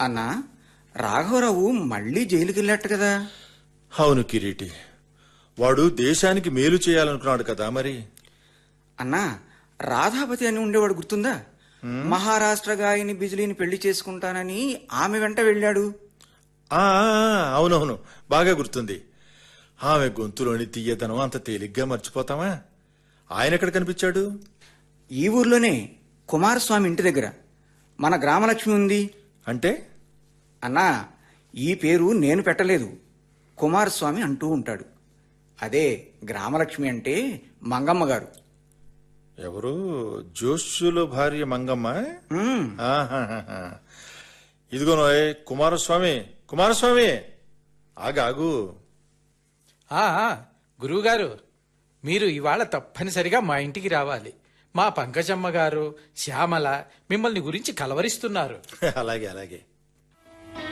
అన్నా రాఘవరావు మళ్ళీ జైలుకి వెళ్ళాట కదా అవును కిరీటి వాడు దేశానికి మేలు చేయాలనుకున్నాడు కదా మరి అన్నా రాధాపతి అని ఉండేవాడు గుర్తుందా మహారాష్ట్ర గాయని బిజిలీని పెళ్లి చేసుకుంటానని ఆమె వెంట వెళ్ళాడు ఆ ఆ, అవునవును బాగా గుర్తుంది ఆమె గొంతులోని తీయదనం అంత తేలిగ్గా మర్చిపోతామా ఆయన ఎక్కడ కనిపించాడు ఈ ఊర్లోనే కుమారస్వామి ఇంటి దగ్గర మన గ్రామలక్ష్మి ఉంది అంటే అన్నా ఈ పేరు నేను పెట్టలేదు కుమారస్వామి అంటూ ఉంటాడు అదే గ్రామలక్ష్మి అంటే మంగమ్మ గారు ఎవరు జోష్యుల భార్య మంగమ్మ ఉమ్, ఆహాహాహా. ఇదిగోనోయ్ కుమారస్వామి కుమారస్వామి ఆగాగు ఆ ఆ, గురువుగారు మీరు ఇవాళ తప్పనిసరిగా మా ఇంటికి రావాలి మా పంకజమ్మ గారు శ్యామల మిమ్మల్ని గురించి కలవరిస్తున్నారు అలాగే అలాగే